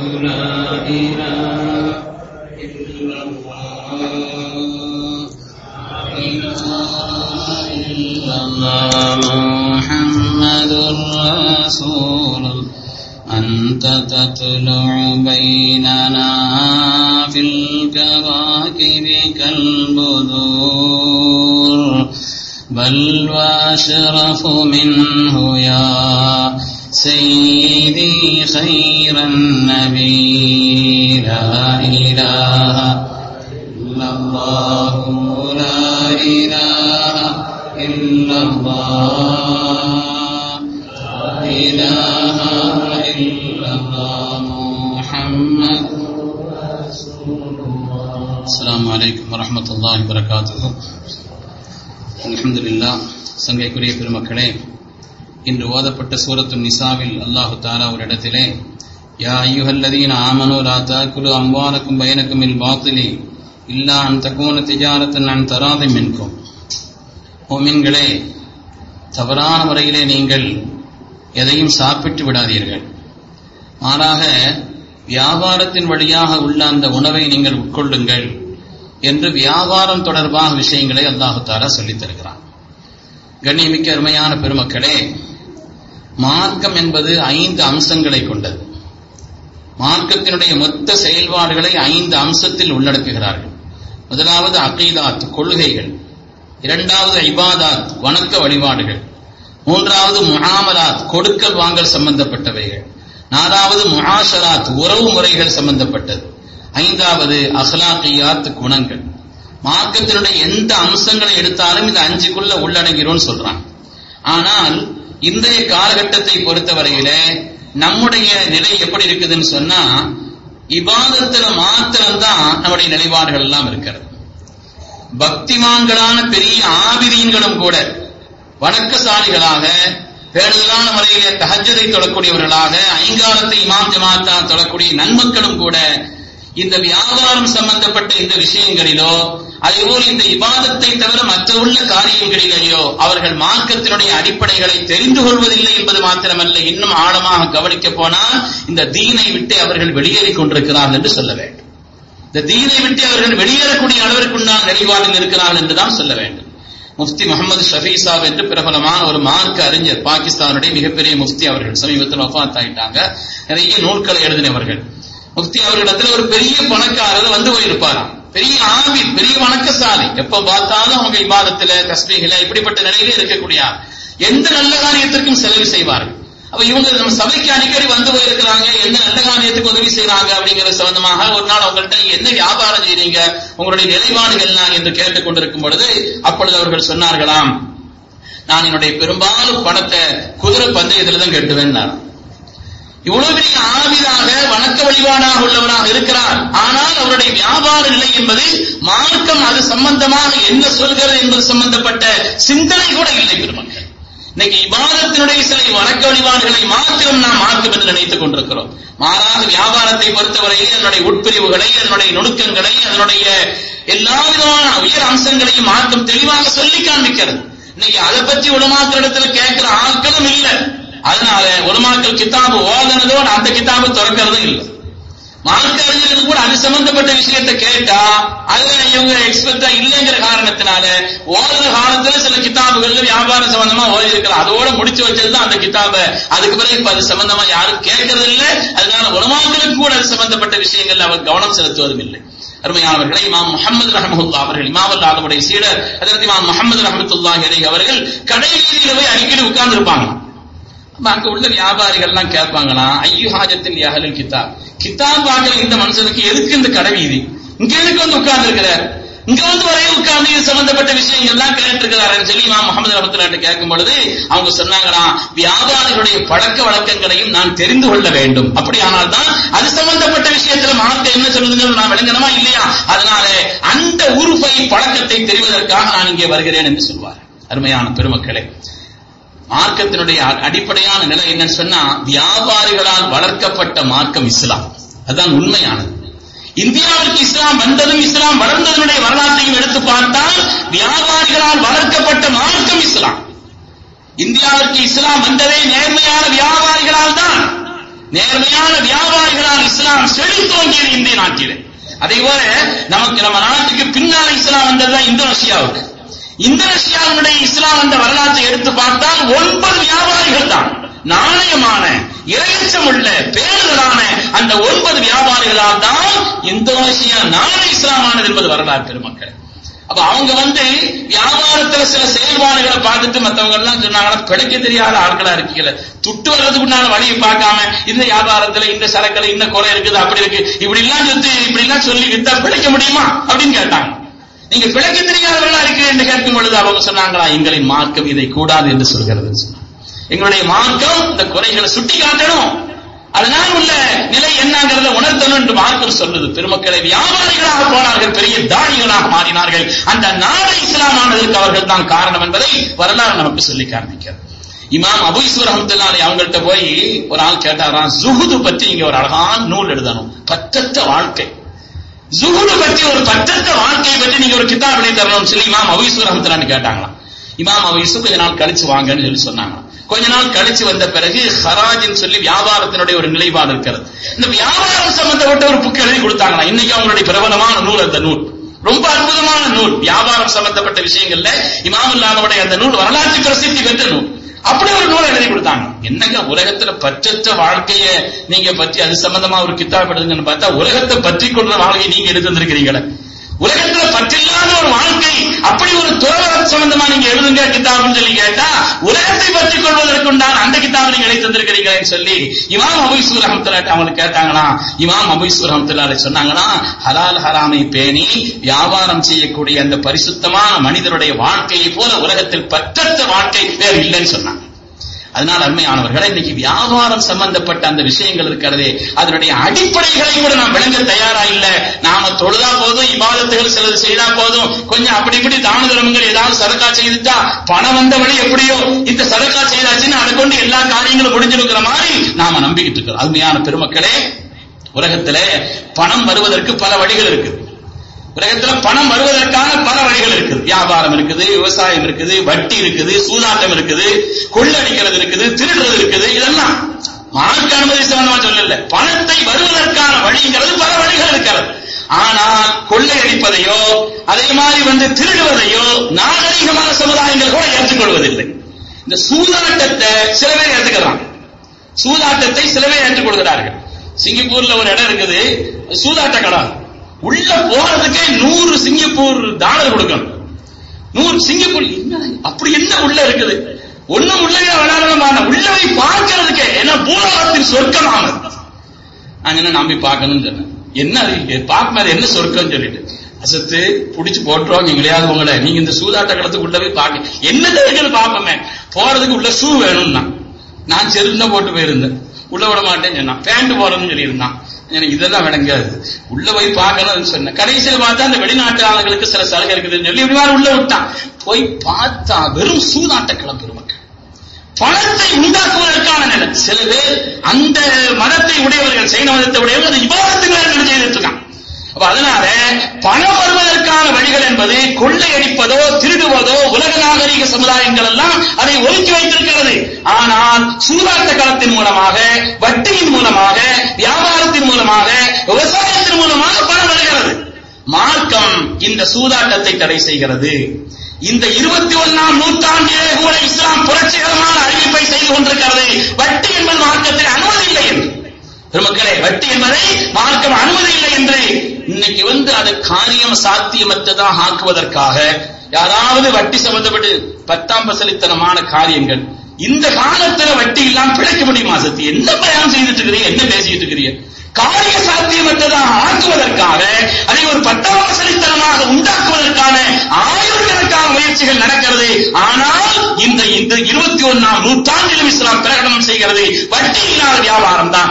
لا إله إلا الله لا إله إلا الله محمد رسول الله أنت تطلع بيننا في الكواكب كالبدور بل وأشرف منه يا سيدي خير النبي لا إله إلا الله لا إله إلا الله لا إله إلا الله محمد السلام عليكم ورحمة الله وبركاته الحمد لله சங்கைக்குரிய பெருமக்களே இன்று ஓதப்பட்ட சூரத்து நிசாவில் அல்லாஹு தாலா ஒரு இடத்திலே யா ஐயுஹல்லதீன ஆமனு லா தாக்குலு அம்வாலக்கும் பைனக்கும் இல் பாத்திலி இல்லா அன் தக்கூன திஜாரத்தன் நான் தராதை மின்கும் ஓமின்களே தவறான முறையிலே நீங்கள் எதையும் சாப்பிட்டு விடாதீர்கள் மாறாக வியாபாரத்தின் வழியாக உள்ள அந்த உணவை நீங்கள் உட்கொள்ளுங்கள் என்று வியாபாரம் தொடர்பாக விஷயங்களை அல்லாஹு தாலா சொல்லித் தருகிறான் கண்ணியமிக்க அருமையான பெருமக்களே மார்க்கம் என்பது ஐந்து அம்சங்களை கொண்டது மார்க்கத்தினுடைய மொத்த செயல்பாடுகளை ஐந்து அம்சத்தில் உள்ளடக்குகிறார்கள் முதலாவது அகீதாத் கொள்கைகள் இரண்டாவது இபாதாத் வணக்க வழிபாடுகள் மூன்றாவது முகாமலாத் கொடுக்கல் வாங்கல் சம்பந்தப்பட்டவைகள் நாலாவது முஹாஷராத் உறவு முறைகள் சம்பந்தப்பட்டது ஐந்தாவது அஹ்லாக்கியாத் குணங்கள் மார்க்கத்தினுடைய எந்த அம்சங்களை எடுத்தாலும் இந்த அஞ்சுக்குள்ள உள்ளடங்கிறோம்னு சொல்றாங்க ஆனால் இன்றைய காலகட்டத்தை பொறுத்தவரையில நம்முடைய நிலை எப்படி இருக்குதுன்னு சொன்னா இபாதத்துல மாத்திரம்தான் நம்முடைய நிலைப்பாடுகள் எல்லாம் இருக்கிறது பக்திமான்களான பெரிய ஆபிரியங்களும் கூட வணக்கசாலிகளாக பேரலான முறையிலே தஹஜதை தொழக்கூடியவர்களாக ஐங்காலத்தை இமாம் ஜமாத்தா தொழக்கூடிய நன்மக்களும் கூட இந்த வியாபாரம் சம்பந்தப்பட்ட இந்த விஷயங்களிலோ அதேபோல் இந்த இபாதத்தை தவிர மற்ற உள்ள காரியங்களிலேயோ அவர்கள் மார்க்கத்தினுடைய அடிப்படைகளை தெரிந்து கொள்வதில்லை என்பது மாத்திரமல்ல இன்னும் ஆழமாக கவனிக்க போனால் இந்த தீனை விட்டு அவர்கள் வெளியேறிக் கொண்டிருக்கிறார்கள் என்று சொல்ல வேண்டும் இந்த தீனை விட்டு அவர்கள் வெளியேறக்கூடிய அளவிற்குண்டான நிலைப்பாடில் இருக்கிறார்கள் என்றுதான் சொல்ல வேண்டும் முஃப்தி முகமது ஷஃபி சாப் என்று பிரபலமான ஒரு மார்க்க அறிஞர் பாகிஸ்தானுடைய மிகப்பெரிய முஃப்தி அவர்கள் சமீபத்தில் வஃபாத் ஆயிட்டாங்க நிறைய நூல்களை எழுதினவர்கள் முஃப்தி அவர்களிடத்துல ஒரு பெரிய பணக்காரர் வந்து போயிருப்பாராம் பெரிய ஆவி பெரிய வணக்கசாலி எப்ப பார்த்தாலும் அவங்க இபாதத்துல தஸ்மீகில இப்படிப்பட்ட நிலையில இருக்கக்கூடிய எந்த நல்ல காரியத்திற்கும் செலவு செய்வார்கள் அப்ப இவங்க நம்ம சபைக்கு அடிக்கடி வந்து போயிருக்கிறாங்க என்ன நல்ல காரியத்துக்கு உதவி செய்யறாங்க அப்படிங்கிற சம்பந்தமாக ஒரு நாள் அவங்கள்ட்ட என்ன வியாபாரம் செய்றீங்க உங்களுடைய நிலைப்பாடுகள் என்ன என்று கேட்டுக் கொண்டிருக்கும் பொழுது அப்பொழுது அவர்கள் சொன்னார்களாம் நான் என்னுடைய பெரும்பாலும் பணத்தை குதிரை பந்தயத்துல தான் கட்டுவேன் இவ்வளவு பெரிய ஆவிதாக வணக்க வழிபாடாக உள்ளவராக இருக்கிறார் ஆனால் அவருடைய வியாபார நிலை என்பது மார்க்கம் அது சம்பந்தமாக என்ன சொல்கிறது என்பது சம்பந்தப்பட்ட சிந்தனை கூட இல்லை பெருமக்கள் இன்னைக்கு இபாதத்தினுடைய சில வணக்க வழிபாடுகளை மாத்திரம் நாம் மார்க்கம் என்று நினைத்துக் கொண்டிருக்கிறோம் மாறாக வியாபாரத்தை பொறுத்தவரையில் அதனுடைய உட்பிரிவுகளை அதனுடைய நுணுக்கங்களை அதனுடைய எல்லா விதமான உயர் அம்சங்களையும் மார்க்கம் தெளிவாக சொல்லி காண்பிக்கிறது இன்னைக்கு அதை பற்றி உலமாக்களிடத்துல கேட்கிற ஆட்களும் இல்லை அதனால உலமாக்கள் கிதாபு ஓதனதோடு அந்த கிதாபு திறக்கிறதும் இல்லை மார்க்க அறிஞர்கள் கூட அது சம்பந்தப்பட்ட விஷயத்தை கேட்டா அதுல இவங்க எக்ஸ்பெக்டா இல்லைங்கிற காரணத்தினால ஓதுற காலத்துல சில கிதாபுகள்ல வியாபாரம் சம்பந்தமா ஓதி இருக்கலாம் அதோட முடிச்சு வச்சதுதான் அந்த கிதாப அதுக்கு பிறகு இப்ப அது சம்பந்தமா யாரும் கேட்கறது இல்லை அதனால உலமாக்களுக்கு கூட அது சம்பந்தப்பட்ட விஷயங்கள்ல அவர் கவனம் செலுத்துவதும் இல்லை அருமையானவர்களை இமாம் முகமது ரஹமத்துல்லா அவர்கள் இமாம் அல்லாஹுடைய சீடர் அதற்கு இமாம் முகமது ரஹமத்துல்லா அவர்கள் கடை வீதியில போய் அடிக்கடி உட்கார்ந்து இருப்பாங்க அங்க உள்ள வியாபாரிகள் எல்லாம் கேட்பாங்களாம் ஐயோ ஹாஜத்தின் யாகலில் கிதாப் கிதாப் வாங்குற இந்த மனுஷனுக்கு எதுக்கு இந்த கடை வீதி இங்க எதுக்கு வந்து உட்கார்ந்து இருக்கிறார் இங்க வந்து வரைய உட்கார்ந்து இது சம்பந்தப்பட்ட விஷயங்கள் எல்லாம் கேட்டு இருக்கிறாருன்னு சொல்லி இமாம் முகமது ரஹமத்துல்லாட்டு கேட்கும் பொழுது அவங்க சொன்னாங்களாம் வியாபாரிகளுடைய பழக்க வழக்கங்களையும் நான் தெரிந்து கொள்ள வேண்டும் அப்படியானால் தான் அது சம்பந்தப்பட்ட விஷயத்துல மார்க்க என்ன சொல்லுதுன்னு நான் விளங்கணுமா இல்லையா அதனால அந்த உறுப்பை பழக்கத்தை தெரிவதற்காக நான் இங்கே வருகிறேன் என்று சொல்வார் அருமையான பெருமக்களே மார்க்கத்தினுடைய அடிப்படையான நிலை என்னன்னு சொன்னா வியாபாரிகளால் வளர்க்கப்பட்ட மார்க்கம் இஸ்லாம் அதுதான் உண்மையானது இந்தியாவிற்கு இஸ்லாம் வந்ததும் இஸ்லாம் வளர்ந்ததனுடைய வரலாற்றையும் எடுத்து பார்த்தால் வியாபாரிகளால் வளர்க்கப்பட்ட மார்க்கம் இஸ்லாம் இந்தியாவிற்கு இஸ்லாம் வந்ததே நேர்மையான வியாபாரிகளால் தான் நேர்மையான வியாபாரிகளால் இஸ்லாம் இஸ்லாம் செழித்தோங்கியது இந்திய நாட்டிலே அதே போல நமக்கு நம்ம நாட்டுக்கு பின்னால இஸ்லாம் வந்ததுதான் இந்தோனேஷியாவுக்கு இந்தோனேஷியாவுடைய இஸ்லாம் வந்த வரலாற்றை எடுத்து பார்த்தால் ஒன்பது வியாபாரிகள் தான் நாணயமான இரையச்சம் உள்ள பேருதலான அந்த ஒன்பது வியாபாரிகளால் தான் இந்தோனேஷியா நாடு இஸ்லாமானது என்பது வரலாறு பெருமக்கள் அப்ப அவங்க வந்து வியாபாரத்துல சில செயல்பாடுகளை பார்த்துட்டு மத்தவங்க எல்லாம் சொன்னாங்கன்னா பிழைக்க தெரியாத ஆட்களா இருக்கீங்கள துட்டு வர்றதுக்கு முன்னால வழியை பார்க்காம இந்த வியாபாரத்துல இந்த சரக்குல இந்த குறை இருக்குது அப்படி இருக்கு இப்படி எல்லாம் சொல்லி இப்படி எல்லாம் சொல்லி வித்தா பிழைக்க முடியுமா அப்படின்னு கேட்டாங்க நீங்க பிழைக்க தெரியாதவர்களா இருக்கிறேன் என்று கேட்கும் பொழுது அவங்க சொன்னாங்களா எங்களின் மார்க்கம் இதை கூடாது என்று சொல்கிறது சொன்னாங்க. எங்களுடைய மார்க்கம் இந்த குறைகளை சுட்டி காட்டணும் அதனால் உள்ள நிலை என்னங்கிறத உணர்த்தணும் என்று மார்க்கம் சொல்லுது பெருமக்களை வியாபாரிகளாக போனார்கள் பெரிய தானிகளாக மாறினார்கள் அந்த நாடு இஸ்லாமானதற்கு அவர்கள் தான் காரணம் என்பதை வரலாறு நமக்கு சொல்லி காண்பிக்கிறது இமாம் அபு ஈஸ்வர் அஹமத்துல்லாஹி அவங்கள்ட்ட போய் ஒரு ஆள் கேட்டாராம் ஜுஹுது பற்றி இங்க ஒரு அழகான நூல் எழுதணும் பற்றற்ற வாழ்க்கை ஜுஹுது பற்றி ஒரு பற்றற்ற வாழ்க்கையை பற்றி நீங்க ஒரு கிதாப் எழுதி தரணும்னு சொல்லி இமாம் அபு ஈஸ்வர் அஹமத்துல்லான்னு கேட்டாங்களாம் இமாம் அபு ஈஸ்வர் கொஞ்ச நாள் கழிச்சு வாங்கன்னு சொல்லி சொன்னாங்க கொஞ்ச நாள் கழிச்சு வந்த பிறகு ஹராஜின்னு சொல்லி வியாபாரத்தினுடைய ஒரு நிலைப்பாடு இருக்கிறது இந்த வியாபாரம் சம்பந்தப்பட்ட ஒரு புக் எழுதி கொடுத்தாங்களா இன்னைக்கு அவங்களுடைய பிரபலமான நூல் அந்த நூல் ரொம்ப அற்புதமான நூல் வியாபாரம் சம்பந்தப்பட்ட விஷயங்கள்ல இமாமுல்லாவுடைய அந்த நூல் வரலாற்று பிரசித்தி பெற்ற நூல் அப்படி ஒரு நூலை எழுதி கொடுத்தாங்க என்னங்க உலகத்துல பற்றற்ற வாழ்க்கைய நீங்க பற்றி அது சம்பந்தமா ஒரு கித்தாப் எடுங்கன்னு பார்த்தா உலகத்தை பற்றி கொள்ற வாழ்க்கையை நீங்க எடுத்து வந்திருக்கிறீங்களே உலகத்துல பற்றில்லாத ஒரு வாழ்க்கை அப்படி ஒரு துறவர சம்பந்தமா நீங்க எழுதுங்க கிதாப்னு சொல்லி கேட்டா உலகத்தை பற்றி கொள்வதற்கு உண்டான அந்த கிதாபை நீங்க எழுதி தந்திருக்கிறீங்களேன்னு சொல்லி இமாம் அபுசூர் அஹமத்துல்லா அவங்களுக்கு கேட்டாங்களா இமாம் அபுசூர் அஹமத்துல்லா சொன்னாங்கன்னா ஹலால் ஹராமை பேணி வியாபாரம் செய்யக்கூடிய அந்த பரிசுத்தமான மனிதருடைய வாழ்க்கையை போல உலகத்தில் பற்றற்ற வாழ்க்கை வேறு இல்லைன்னு சொன்னாங்க அதனால் அருமையானவர்களை இன்னைக்கு வியாபாரம் சம்பந்தப்பட்ட அந்த விஷயங்கள் இருக்கிறதே அதனுடைய அடிப்படைகளை கூட நாம் விளங்க தயாரா இல்ல நாம தொழுதா போதும் இபாதத்துகள் சிலது செய்தா போதும் கொஞ்சம் அப்படி இப்படி தான தர்மங்கள் ஏதாவது சரக்கா செய்துட்டா பணம் வந்த வழி எப்படியோ இந்த சரக்கா செய்தாச்சுன்னு அதை கொண்டு எல்லா காரியங்களும் முடிஞ்சிருக்கிற மாதிரி நாம நம்பிக்கிட்டு இருக்கிறோம் அருமையான பெருமக்களே உலகத்துல பணம் வருவதற்கு பல வழிகள் இருக்குது உலகத்துல பணம் வருவதற்கான பல வழிகள் இருக்குது வியாபாரம் இருக்குது விவசாயம் இருக்குது வட்டி இருக்குது சூதாட்டம் இருக்குது கொள்ளடிக்கிறது இருக்குது திருடுறது இருக்குது இதெல்லாம் மார்க்க அனுமதி சம்பந்தமா சொல்லல பணத்தை வருவதற்கான வழிங்கிறது பல வழிகள் இருக்கிறது ஆனால் கொள்ளையடிப்பதையோ அதே மாதிரி வந்து திருடுவதையோ நாகரிகமான சமுதாயங்கள் கூட ஏற்றுக்கொள்வதில்லை இந்த சூதாட்டத்தை சில பேர் ஏற்றுக்கிறாங்க சூதாட்டத்தை சில பேர் ஏற்றுக்கொள்கிறார்கள் சிங்கப்பூர்ல ஒரு இடம் இருக்குது சூதாட்ட கடை உள்ள போறதுக்கே நூறு சிங்கப்பூர் டாலர் கொடுக்கணும் நூறு சிங்கப்பூர் என்ன அப்படி என்ன உள்ள இருக்குது ஒண்ணும் உள்ளவே விளையாடலாமான உள்ளவை பார்க்கறதுக்கே ஏன்னா பூலோகத்தின் சொர்க்கமானது நான் என்ன நம்பி பார்க்கணும்னு சொன்னேன் என்ன அது பார்க்கும்போது என்ன சொர்க்கம் சொல்லிட்டு அசத்து புடிச்சு போட்டுருவாங்க எங்களையாவது உங்களை நீங்க இந்த சூதாட்ட களத்துக்குள்ள போய் பார்க்க என்ன தெரிஞ்சது பார்ப்போமே போறதுக்கு உள்ள ஷூ வேணும்னா நான் செருந்தா போட்டு போயிருந்தேன் உள்ள விட மாட்டேன்னு சொன்னான் பேண்ட் போறதுன்னு சொல்லியிருந்தான் எனக்கு இதெல்லாம் விளங்காது உள்ள போய் பார்க்கணும்னு சொன்னேன் கடைசியில் பார்த்தா அந்த வெளிநாட்டு ஆளுங்களுக்கு சில சலுகை இருக்குதுன்னு சொல்லி இப்படி மாதிரி உள்ள விட்டான் போய் பார்த்தா வெறும் சூதாட்ட கிளம் பெருமக்கள் பணத்தை உண்டாக்குவதற்கான நிலை சில பேர் அந்த மதத்தை உடையவர்கள் சைன மதத்தை உடையவர்கள் அந்த விவாதத்துகளை செய்துட்டு இருக்கான் அப்ப அதனால பணம் வருவதற்கான வழிகள் என்பது கொள்ளையடிப்பதோ திருடுவதோ உலக நாகரிக சமுதாயங்கள் எல்லாம் அதை ஒதுக்கி வைத்திருக்கிறது ஆனால் சூதாட்ட களத்தின் மூலமாக வட்டியின் மூலமாக வியாபாரத்தின் மூலமாக விவசாயத்தின் மூலமாக பணம் வருகிறது மார்க்கம் இந்த சூதாட்டத்தை தடை செய்கிறது இந்த இருபத்தி ஒன்னாம் நூற்றாண்டிலே கூட இஸ்லாம் புரட்சிகரமான அறிவிப்பை செய்து கொண்டிருக்கிறது வட்டி என்பது மார்க்கத்தில் அனுமதி இல்லை என்று பெருமக்களே வட்டி என்பதை மார்க்கம் அனுமதி இல்லை என்று இன்னைக்கு வந்து அது காரியம் சாத்தியமற்றதாக ஆக்குவதற்காக யாராவது வட்டி சம்பந்தப்பட்டு பத்தாம் பசலித்தனமான காரியங்கள் இந்த காலத்துல வட்டி இல்லாம பிழைக்க முடியுமா சத்தி என்ன பயணம் செய்துட்டு இருக்கிறீங்க என்ன பேசிட்டு இருக்கிறீங்க காரிய சாத்தியமற்றதாக ஆக்குவதற்காக அதை ஒரு பத்தாம் வசதித்தனமாக உண்டாக்குவதற்கான ஆயிரக்கணக்கான முயற்சிகள் நடக்கிறது ஆனால் இந்த இந்த இருபத்தி ஒன்னாம் நூற்றாண்டிலும் இஸ்லாம் பிரகடனம் செய்கிறது வட்டி இல்லாத வியாபாரம் தான்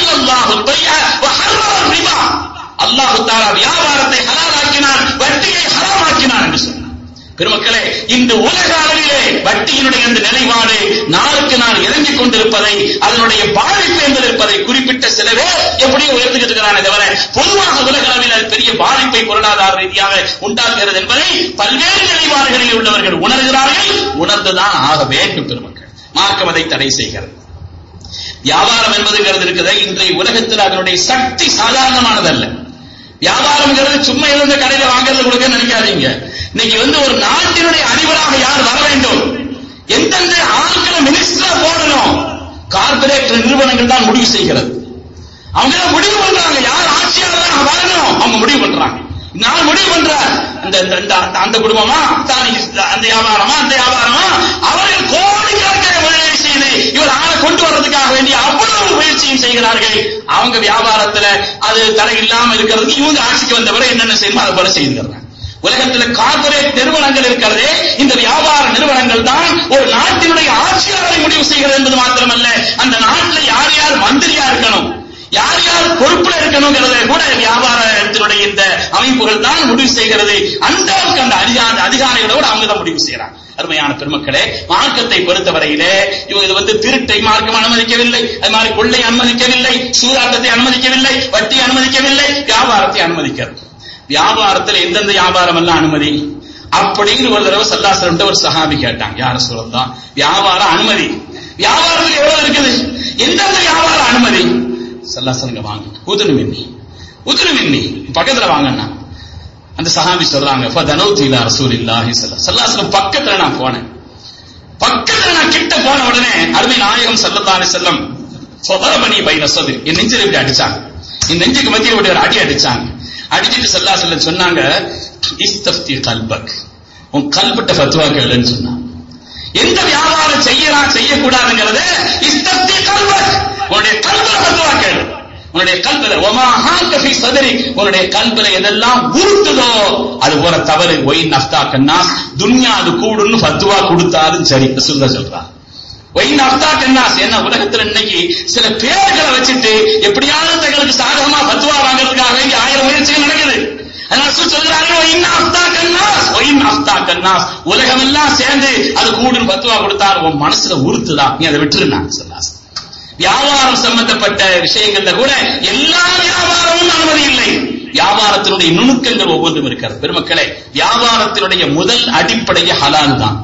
அல்லாஹு தாலா வியாபாரத்தை ஹலாலாக்கினான் வட்டியை ஹராமாக்கினான் என்று சொன்னார் பெருமக்களே இந்த உலக அளவிலே வட்டியினுடைய அந்த நிலைப்பாடு நாளுக்கு நாள் இறங்கிக் கொண்டிருப்பதை அதனுடைய பாதிப்பு என்பது இருப்பதை குறிப்பிட்ட சில பேர் எப்படியோ உயர்ந்துகிட்டு இருக்கிறானே தவிர பொதுவாக உலக அளவில் அது பெரிய பாதிப்பை பொருளாதார ரீதியாக உண்டாக்குகிறது என்பதை பல்வேறு நிலைப்பாடுகளில் உள்ளவர்கள் உணர்கிறார்கள் உணர்ந்துதான் ஆக வேண்டும் பெருமக்கள் மார்க்கம் அதை தடை செய்கிறது வியாபாரம் என்பதுங்கிறது இருக்குது இன்றைய உலகத்தில் அதனுடைய சக்தி சாதாரணமானதல்ல வியாபாரம்ங்கிறது சும்மா இருந்த கடையில வாங்குறது கொடுக்க நினைக்காதீங்க இன்னைக்கு வந்து ஒரு நாட்டினுடைய அதிபராக யார் வர வேண்டும் எந்தெந்த ஆட்களை மினிஸ்டரா போடணும் கார்பரேட் நிறுவனங்கள் தான் முடிவு செய்கிறது அவங்க தான் முடிவு பண்றாங்க யார் ஆட்சியாளராக வரணும் அவங்க முடிவு பண்றாங்க நான் முடிவு பண்றார் அந்த இந்த- இந்த- அந்த- அந்த குடும்பமா தான் அந்த வியாபாரமா அந்த வியாபாரமா அவர்கள் கோடிக்கணக்கான முதலீடு செய்து இவர் ஆளை கொண்டு வர்றதுக்காக வேண்டிய அவ்வளவு முயற்சியும் செய்கிறார்கள் அவங்க வியாபாரத்துல அது தடை இல்லாம இருக்கிறதுக்கு இவங்க ஆட்சிக்கு வந்த பிறகு என்னென்ன செய்யணுமோ அதை போல செய்துக்கிறாங்க உலகத்துல கார்பரேட் நிறுவனங்கள் இருக்கிறதே இந்த வியாபார நிறுவனங்கள் தான் ஒரு நாட்டினுடைய ஆட்சியாளரை முடிவு செய்கிறது என்பது மாத்திரமல்ல அந்த நாட்டுல யார் யார் மந்திரியா இருக்கணும் யார் யார் பொறுப்புல இருக்கணுங்கிறத கூட வியாபாரத்தினுடைய இந்த அமைப்புகள் தான் முடிவு செய்கிறது அந்த அளவுக்கு அந்த அதிகார அதிகாரிகளோடு அவங்க தான் முடிவு செய்யறாங்க அருமையான பெருமக்களே மார்க்கத்தை பொறுத்தவரையிலே இவங்க இது வந்து திருட்டை மார்க்கம் அனுமதிக்கவில்லை அது மாதிரி கொள்ளை அனுமதிக்கவில்லை சூதாட்டத்தை அனுமதிக்கவில்லை வட்டி அனுமதிக்கவில்லை வியாபாரத்தை அனுமதிக்கிறது வியாபாரத்தில் எந்தெந்த வியாபாரம் எல்லாம் அனுமதி அப்படின்னு ஒரு தடவை சல்லாசரம் ஒரு சஹாபி கேட்டாங்க யார சொல்லலாம் வியாபார அனுமதி வியாபாரத்தில் எவ்வளவு இருக்குது எந்தெந்த வியாபார அனுமதி சல்லாசனங்க வாங்க உதுரு மின்னி உதுரு மின்னி பக்கத்துல வாங்கண்ணா அந்த சஹாபி சொல்றாங்க ஃபதனௌது இலா ரசூலில்லாஹி ஸல்லல்லாஹு சல்லாசனம் பக்கத்துல நான் போனேன் பக்கத்துல நான் கிட்ட போன உடனே அருமை நாயகம் ஸல்லல்லாஹு அலைஹி வஸல்லம் ஃபதரபனி பைன சத்ரி என் நெஞ்சில இப்படி அடிச்சாங்க என் நெஞ்சுக்கு மத்தியில இப்படி ஒரு அடி அடிச்சாங்க அடிச்சிட்டு ஸல்லல்லாஹு அலைஹி வஸல்லம் சொன்னாங்க இஸ்தஃப்தி கல்பக் உன் கல்பட்ட ஃபத்வா கேளுன்னு சொன்னாங்க எந்த வியாபாரம் செய்யலாம் செய்யக்கூடாதுங்கிறது இஸ்தப்தி கல்வக் உன்னுடைய கல்வில ஃபத்வா கேளு உன்னுடைய கல்வில ஒமா ஹாக்க ஃபீ சதரி உன்னுடைய கல்வில எதெல்லாம் உருட்டுதோ அது போல தவறு ஒய் நஃப்தா கன்னாஸ் துன்யா அது கூடுன்னு ஃபத்வா கொடுத்தாலும் சரி ரசூலுல்லாஹ் சொல்றாங்க ஒய் நஃப்தா கன்னாஸ் என்ன உலகத்துல இன்னைக்கு சில பேர்களை வச்சுட்டு எப்படியாவது தங்களுக்கு சாதகமா ஃபத்வா வாங்குறதுக்காக வேண்டி ஆயிரம் முயற்சிகள் நடக்குது அதனால ரசூல் சொல்றாங்க ஒயின் அஃப்தா கன்னாஸ் ஒயின் அஃப்தா கன்னாஸ் உலகம் எல்லாம் சேர்ந்து அது கூடுன்னு பத்துவா கொடுத்தார் உன் மனசுல உறுத்துதா நீ அதை விட்டுருந்தாங்க சொல்லாஸ் வியாபாரம் சம்பந்தப்பட்ட விஷயங்கள்ல கூட எல்லா வியாபாரமும் அனுமதி இல்லை வியாபாரத்தினுடைய நுணுக்கங்கள் ஒவ்வொன்றும் இருக்கிறது பெருமக்களே வியாபாரத்தினுடைய முதல் அடிப்படையே ஹலால் தான்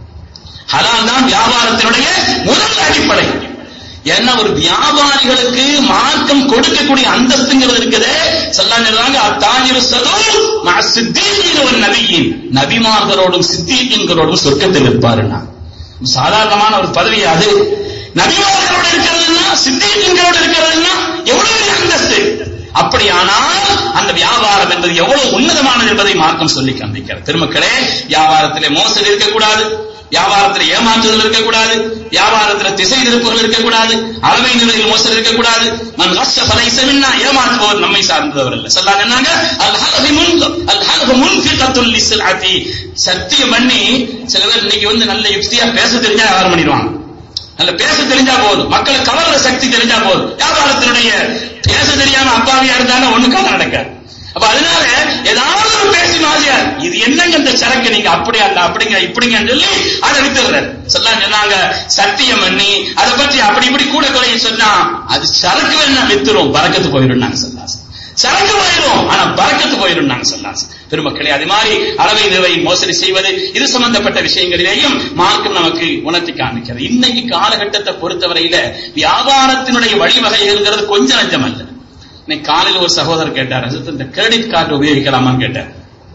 ஹலால் தான் வியாபாரத்தினுடைய முதல் அடிப்படை ஏன்னா ஒரு வியாபாரிகளுக்கு மார்க்கம் கொடுக்கக்கூடிய அந்தஸ்துங்கிறது இருக்குது சொல்லலாம் சொல்றாங்க அத்தாயிரு சதுர் மா சித்தீகீன ஒரு நபியின் நபிமார்களோடும் சித்தீகங்களோடும் சொர்க்கத்தில் இருப்பாருன்னா சாதாரணமான ஒரு பதவி அது நபிமார்களோடு இருக்கிறதுன்னா சித்தீகங்களோடு இருக்கிறதுன்னா எவ்வளவு பெரிய அந்தஸ்து அப்படியானால் அந்த வியாபாரம் என்பது எவ்வளவு உன்னதமானது என்பதை மார்க்கம் சொல்லி காண்பிக்கிறது பெருமக்களே வியாபாரத்திலே மோசடி இருக்கக்கூடாது வியாபாரத்தில் ஏமாற்றுதல் இருக்கக்கூடாது வியாபாரத்தில் திசை திருப்புகள் இருக்கக்கூடாது அளவை நிலையில் மோசடி இருக்கக்கூடாது மன் ரஷ ஃபலைஸ மின்னா ஏமாற்றுபவர் நம்மை சார்ந்தவர் அல்ல சொல்லாங்க என்னங்க அல் ஹலஃபு முன் அல் ஹலஃபு முன்ஃபிகத்துல் லிஸ்ஸலாத்தி சத்தியம் பண்ணி சில பேர் இன்னைக்கு வந்து நல்ல யுக்தியா பேச தெரிஞ்சா வியாபாரம் பண்ணிடுவாங்க நல்ல பேச தெரிஞ்சா போதும் மக்களை கவர்ற சக்தி தெரிஞ்சா போதும் வியாபாரத்தினுடைய பேச தெரியாம அப்பாவியா இருந்தாலும் ஒண்ணுக்காக நடக்காது அப்ப அதனால ஏதாவது ஒரு பேசி மாதிரியா இது என்னங்க இந்த சரக்கு நீங்க அப்படியா இல்ல அப்படிங்க இப்படிங்கன்னு சொல்லி அதை வித்துறாரு சொல்லலாம் சொன்னாங்க சத்தியம் பண்ணி அதை பற்றி அப்படி இப்படி கூட குறையும் சொன்னா அது சரக்கு வேணா வித்துரும் பறக்கத்து போயிடும் நாங்க சொல்லாஸ் சரக்கு போயிடும் ஆனா பறக்கத்து போயிடும் நாங்க சொல்லாஸ் பெருமக்களே அது மாதிரி அளவை நிறுவை மோசடி செய்வது இது சம்பந்தப்பட்ட விஷயங்களிலேயும் மார்க்கம் நமக்கு உணர்த்தி காமிக்கிறது இன்னைக்கு காலகட்டத்தை பொறுத்தவரையில வியாபாரத்தினுடைய வழிவகைகள்ங்கிறது கொஞ்சம் நஞ்சம் அல்ல இன்னைக்கு காலையில் ஒரு சகோதரர் கேட்டார் "ஹசரத், இந்த கிரெடிட் கார்டு உபயோகிக்கலாமான்னு கேட்டார்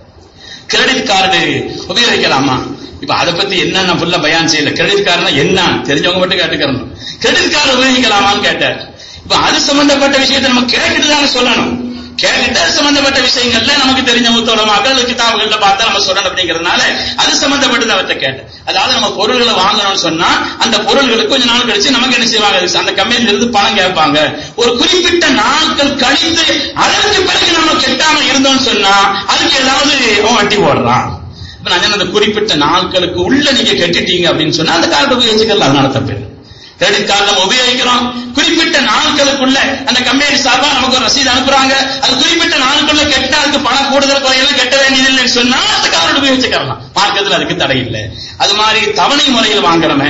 கிரெடிட் கார்டு உபயோகிக்கலாமா இப்ப அதை பத்தி என்னன்னு ஃபுல்லா பயான் செய்யல கிரெடிட் கார்டுனா என்ன தெரிஞ்சவங்க மட்டும் கேட்டுக்கிறோம் கிரெடிட் கார்டு உபயோகிக்கலாமான்னு கேட்டார் இப்ப அது சம்பந்தப்பட்ட விஷயத்தை நம்ம கேட்டுட்டு தானே சொல்லணும் கேட்டுட்டு அது சம்பந்தப்பட்ட விஷயங்கள்ல நமக்கு தெரிஞ்ச முத்தோலமாக்கள் கிதாபுகள்ல பார்த்தா நம்ம சொல்லணும் அப்படிங்கறதுனால அது சம்பந்தப்பட்டது அவர்கிட்ட கேட்டேன் அதாவது நம்ம பொருள்களை வாங்கணும்னு சொன்னா அந்த பொருள்களுக்கு கொஞ்ச நாள் கழிச்சு நமக்கு என்ன செய்வாங்க அந்த கம்பெனில இருந்து பணம் கேட்பாங்க ஒரு குறிப்பிட்ட நாட்கள் கழித்து அதற்கு பிறகு நம்ம கெட்டாம இருந்தோம்னு சொன்னா அதுக்கு ஏதாவது அவன் வட்டி போடுறான் இப்ப நான் சொன்ன அந்த குறிப்பிட்ட நாட்களுக்கு உள்ள நீங்க கெட்டிட்டீங்க அப்படின்னு சொன்னா அந்த கார்டு உபயோகிச்சுக்கலாம் அதனால தப்பு இல்லை. கிரெடிட் கார்டு நம்ம உபயோகிக்கிறோம் குறிப்பிட்ட நாட்களுக்குள்ள அந்த கம்பெனி சார்பா நமக்கு ஒரு ரசீது அனுப்புறாங்க அது குறிப்பிட்ட நாட்களுக்குள்ள கெட்டா அதுக்கு பணம் கூடுதல் குறையெல்லாம் கட்ட வேண்டியதில்லைன்னு சொன்னா அந்த கார்டு உபயோகிச்சுக்கலாம் மார்க்கத்தில் அதுக்கு தடை இல்லை அது மாதிரி தவணை முறையில் வாங்குறமே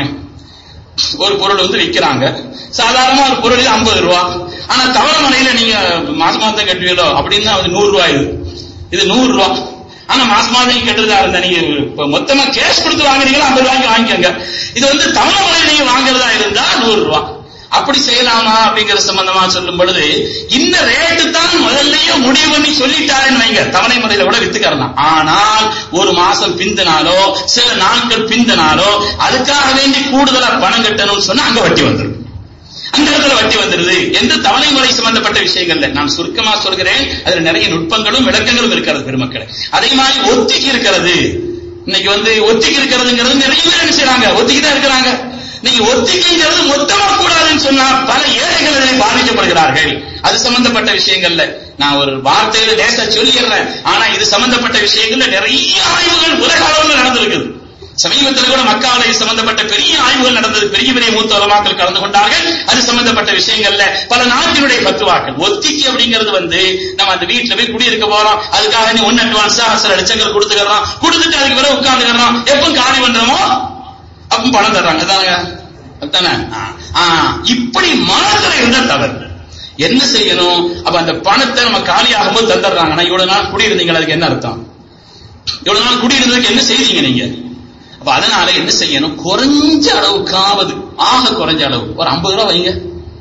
ஒரு பொருள் வந்து விற்கிறாங்க சாதாரணமா ஒரு பொருள் ஐம்பது ரூபா ஆனா தவணை முறையில நீங்க மாசம் மாசம் கட்டுவீங்களோ அப்படின்னா அது நூறு ரூபாய் இது இது நூறு ரூபா ஆனா மாசம் மாசம் நீங்க கட்டுறதா இருந்தா நீங்க இப்ப மொத்தமா கேஷ் கொடுத்து வாங்குறீங்களா ஐம்பது ரூபாய்க்கு வாங்கிக்கோங்க இது வந்து தவணை முறையில் நீங்க வாங்குறதா இருந்தா நூறு ரூபா அப்படி செய்யலாமா அப்படிங்கிற சம்பந்தமா சொல்லும் பொழுது இந்த ரேட்டு தான் முதல்லயே முடிவு பண்ணி சொல்லிட்டாருன்னு வைங்க தவணை முறையில கூட வித்துக்கறலாம் ஆனால் ஒரு மாசம் பிந்தினாலோ சில நாட்கள் பிந்தினாலோ அதுக்காக வேண்டி கூடுதலா பணம் கட்டணும்னு சொன்னா அங்க வட்டி வந்துடும் அந்த இடத்துல வட்டி வந்துருது என்று தவணை முறை சம்பந்தப்பட்ட விஷயங்கள்ல நான் சுருக்கமா சொல்கிறேன் அதுல நிறைய நுட்பங்களும் விளக்கங்களும் இருக்கிறது பெருமக்களே அதே மாதிரி ஒத்திக்கு இருக்கிறது இன்னைக்கு வந்து ஒத்திக்கு இருக்கிறதுங்கிறது நிறைய பேர் என்ன செய்றாங்க ஒத்திக்கு தான் இருக்கிறாங்க நீங்க ஒத்திக்கைங்கிறது மொத்தமா கூடாதுன்னு சொன்னா பல ஏழைகள் இதில் பாதிக்கப்படுகிறார்கள் அது சம்பந்தப்பட்ட விஷயங்கள்ல நான் ஒரு வார்த்தையில லேசா சொல்லிடுறேன் ஆனா இது சம்பந்தப்பட்ட விஷயங்கள்ல நிறைய ஆய்வுகள் உலக அளவில் நடந்திருக்குது சமீபத்தில் கூட மக்காலை சம்பந்தப்பட்ட பெரிய ஆய்வுகள் நடந்தது பெரிய பெரிய மூத்த உலமாக்கள் கலந்து கொண்டார்கள் அது சம்பந்தப்பட்ட விஷயங்கள்ல பல நாட்டினுடைய பத்துவாக்கள் ஒத்திக்கு அப்படிங்கிறது வந்து நம்ம அந்த வீட்டுல போய் குடியிருக்க போறோம் அதுக்காக நீ ஒன்னு அட்வான்ஸா சில லட்சங்கள் கொடுத்துக்கிறோம் கொடுத்துட்டு அதுக்கு பிறகு உட்கார்ந்துக்கிறோம் எப்போ காலி பண்றோமோ அப்ப பணம் தர்றாங்க தானங்க தானே இப்படி மனசுல இருந்தா தவறு என்ன செய்யணும் அப்ப அந்த பணத்தை நம்ம காலி ஆகும்போது தந்துடுறாங்கன்னா இவ்வளவு நாள் குடியிருந்தீங்க அதுக்கு என்ன அர்த்தம் இவ்வளவு நாள் குடியிருந்ததுக்கு என்ன செய்றீங்க நீங்க அப்ப அதனால என்ன செய்யணும் குறைஞ்ச அளவுக்காவது ஆக குறைஞ்ச அளவு ஒரு ஐம்பது ரூபா வைங்க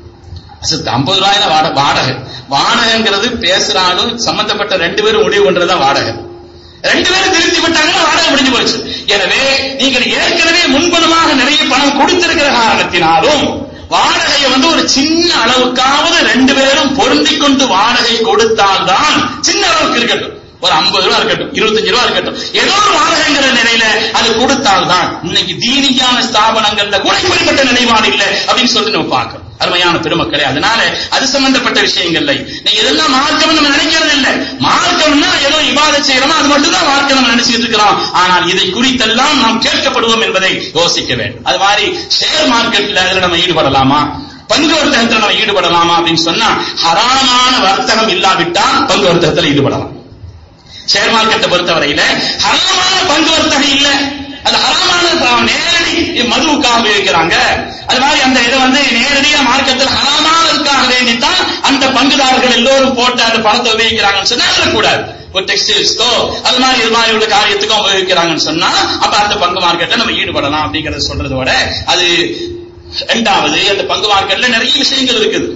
ஐம்பது ரூபாயில வாடகை வாடகை வாடகைங்கிறது பேசுறாலும் சம்பந்தப்பட்ட ரெண்டு பேரும் முடிவு பண்றதுதான் வாடகை ரெண்டு பேரும் திருப்தி பட்டாங்கன்னா வாடகை முடிஞ்சு போச்சு எனவே நீங்கள் ஏற்கனவே முன்பணமாக நிறைய பணம் கொடுத்திருக்கிற காரணத்தினாலும் வாடகையை வந்து ஒரு சின்ன அளவுக்காவது ரெண்டு பேரும் பொருந்திக் கொண்டு வாடகை கொடுத்தால்தான் சின்ன அளவுக்கு இருக்கட்டும் ஒரு ஐம்பது ரூபா இருக்கட்டும் இருபத்தஞ்சு ரூபா இருக்கட்டும் ஏதோ ஒரு வாடகைங்கிற நிலையில அது கொடுத்தால்தான் இன்னைக்கு தீனியான ஸ்தாபனங்கள்ல கூட இப்படிப்பட்ட நிலைப்பாடு இல்லை அப்படின்னு சொல்லிட்டு நம்ம பார்க்கணும் அருமையான பெருமக்களே அதனால அது சம்பந்தப்பட்ட விஷயங்கள்ல நீங்க இதெல்லாம் மார்க்கம் நம்ம நினைக்கிறது இல்லை மார்க்கம்னா ஏதோ இபாத செய்யறோமோ அது மட்டும் தான் மார்க்கம் நம்ம நினைச்சிட்டு இருக்கிறோம் ஆனால் இதை குறித்தெல்லாம் நாம் கேட்கப்படுவோம் என்பதை யோசிக்க வேண்டும் அது மாதிரி ஷேர் மார்க்கெட்ல அதுல நம்ம ஈடுபடலாமா பங்கு வர்த்தகத்துல நம்ம ஈடுபடலாமா அப்படின்னு சொன்னா ஹராமான வர்த்தகம் இல்லாவிட்டால் பங்கு வர்த்தகத்துல ஈடுபடலாம் ஷேர் மார்க்கெட்டை பொறுத்தவரையில ஹராமான பங்கு வர்த்தகம் இல்ல அது ஹராமான நேரடி மதுவுக்காக உபயோகிக்கிறாங்க அது மாதிரி அந்த இதை வந்து நேரடியா மார்க்கெட்டில் ஹராமானதுக்காக வேண்டித்தான் அந்த பங்குதாரர்கள் எல்லோரும் போட்டு அந்த பணத்தை உபயோகிக்கிறாங்கன்னு சொன்னா அதுல கூடாது ஒரு டெக்ஸ்டைல்ஸ்க்கோ அது மாதிரி இது மாதிரி உள்ள காரியத்துக்கும் உபயோகிக்கிறாங்கன்னு சொன்னா அப்ப அந்த பங்கு மார்க்கெட்டை நம்ம ஈடுபடலாம் அப்படிங்கறத சொல்றதோட அது ரெண்டாவது அந்த பங்கு மார்க்கெட்ல நிறைய விஷயங்கள் இருக்குது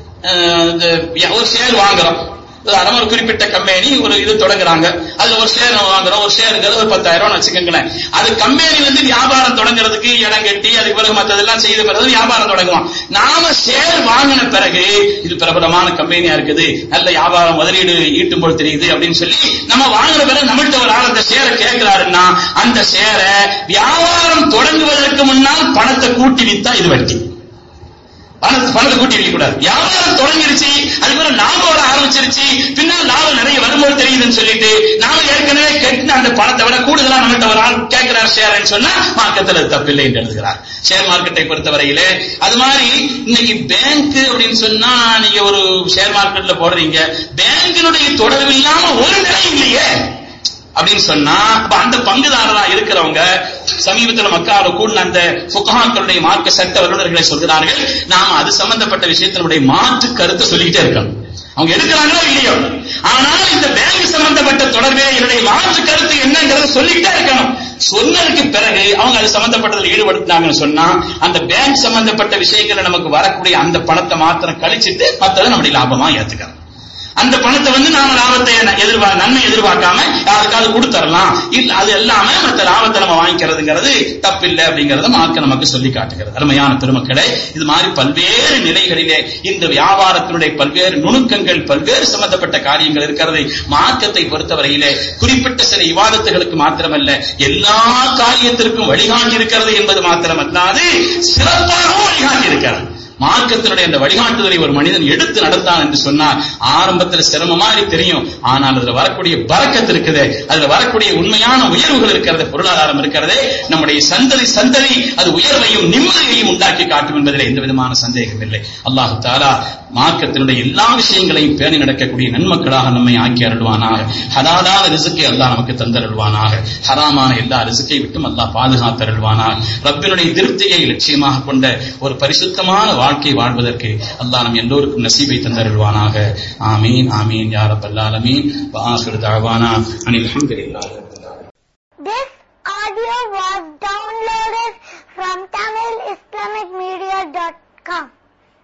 ஒரு ஷேர் வாங்குறோம் உதாரணம் ஒரு குறிப்பிட்ட கம்பெனி ஒரு இது தொடங்குறாங்க அதுல ஒரு ஷேர் வாங்குறோம் ஒரு ஷேருங்கிறது ஒரு பத்தாயிரம் வச்சுக்கோங்களேன் அது கம்பெனி வந்து வியாபாரம் தொடங்குறதுக்கு இடம் கட்டி அதுக்கு பிறகு மற்றதெல்லாம் செய்த பிறகு வியாபாரம் தொடங்குவோம் நாம ஷேர் வாங்கின பிறகு இது பிரபலமான கம்பெனியா இருக்குது நல்ல வியாபாரம் முதலீடு ஈட்டும் போது தெரியுது அப்படின்னு சொல்லி நம்ம வாங்கின பிறகு நம்மள்ட்ட ஒரு ஆள் அந்த ஷேரை கேட்கிறாருன்னா அந்த ஷேரை வியாபாரம் தொடங்குவதற்கு முன்னால் பணத்தை கூட்டி வித்தா இது வட்டி பணத்தை பணத்தை கூட்டி வைக்க கூடாது வியாபாரம் தொடங்கிருச்சு அதுக்கப்புறம் லாபம் வர ஆரம்பிச்சிருச்சு பின்னால் லாபம் நிறைய வரும்போது தெரியுதுன்னு சொல்லிட்டு நாம ஏற்கனவே கட்டின அந்த பணத்தை விட கூடுதலா நம்மகிட்ட ஒரு ஆள் கேட்கிறார் ஷேர்னு சொன்னா மார்க்கத்தில் அது தப்பில்லை என்று எழுதுகிறார் ஷேர் மார்க்கெட்டை பொறுத்தவரையிலே அது மாதிரி இன்னைக்கு பேங்க் அப்படின்னு சொன்னா நீங்க ஒரு ஷேர் மார்க்கெட்ல போடுறீங்க பேங்கினுடைய தொடர்பு இல்லாம ஒரு நிலை இல்லையே அப்படின்னு சொன்னா அப்ப அந்த பங்குதாரரா இருக்கிறவங்க சமீபத்தில் மக்கால கூடின அந்த புகாக்களுடைய மார்க்க சட்ட வல்லுநர்களை சொல்கிறார்கள் நாம அது சம்பந்தப்பட்ட விஷயத்தினுடைய மாற்று கருத்தை சொல்லிக்கிட்டே இருக்கோம் அவங்க எடுக்கிறாங்களோ இல்லையோ ஆனால் இந்த பேங்க் சம்பந்தப்பட்ட தொடர்பே என்னுடைய மாற்று கருத்து என்னங்கிறத சொல்லிக்கிட்டே இருக்கணும் சொன்னதுக்கு பிறகு அவங்க அது சம்பந்தப்பட்டதில் ஈடுபடுத்தினாங்கன்னு சொன்னா அந்த பேங்க் சம்பந்தப்பட்ட விஷயங்களை நமக்கு வரக்கூடிய அந்த பணத்தை மாத்திரம் கழிச்சிட்டு மற்றதை நம்முடைய லாபமா ஏத்துக்கலாம் அந்த பணத்தை வந்து நாம லாபத்தை எதிர்பா நன்மை எதிர்பார்க்காம யாருக்காவது கொடுத்துடலாம் இல்ல அது எல்லாமே மற்ற லாபத்தை நம்ம வாங்கிக்கிறதுங்கிறது தப்பில்லை அப்படிங்கறத மார்க்க நமக்கு சொல்லி காட்டுகிறது அருமையான பெருமக்களே இது மாதிரி பல்வேறு நிலைகளிலே இந்த வியாபாரத்தினுடைய பல்வேறு நுணுக்கங்கள் பல்வேறு சம்பந்தப்பட்ட காரியங்கள் இருக்கிறதை மார்க்கத்தை பொறுத்தவரையிலே குறிப்பிட்ட சில விவாதத்துகளுக்கு மாத்திரமல்ல எல்லா காரியத்திற்கும் வழிகாட்டி இருக்கிறது என்பது மாத்திரமல்லாது சிறப்பாகவும் வழிகாட்டி இருக்கிறது மார்க்கத்தினுடைய அந்த வழிகாட்டுதலை ஒரு மனிதன் எடுத்து நடத்தான் என்று சொன்னால் ஆரம்பத்தில் சிரமமா தெரியும் ஆனால் அதுல வரக்கூடிய பறக்கத்து இருக்குது அதுல வரக்கூடிய உண்மையான உயர்வுகள் இருக்கிறது பொருளாதாரம் இருக்கிறதே நம்முடைய சந்ததி சந்ததி அது உயர்வையும் நிம்மதியையும் உண்டாக்கி காட்டும் என்பதில் எந்த விதமான சந்தேகம் இல்லை அல்லாஹு தாலா மார்க்கத்தினுடைய எல்லா விஷயங்களையும் பேணி நடக்கக்கூடிய நன்மக்களாக நம்மை ஆக்கி அருள்வானாக ஹலாலான ரிசுக்கை அல்லாஹ் நமக்கு தந்தருள்வானாக ஹராமான எல்லா ரிசுக்கை விட்டும் அல்லாஹ் பாதுகாத்தருள்வானாக ரப்பினுடைய திருப்தியை லட்சியமாக கொண்ட ஒரு பரிசுத்தமான வாழ்க்கை வாழ்வதற்கு அல்லாஹ் நம் எல்லோருக்கும் நசீபை தந்தருள்வானாக ஆமீன் ஆமீன் யா ரப்பல் ஆலமீன் வஆஹிரு தஅவானா Anil ஹம்துலில்லாஹி This audio was downloaded from TamilIslamicMedia.com.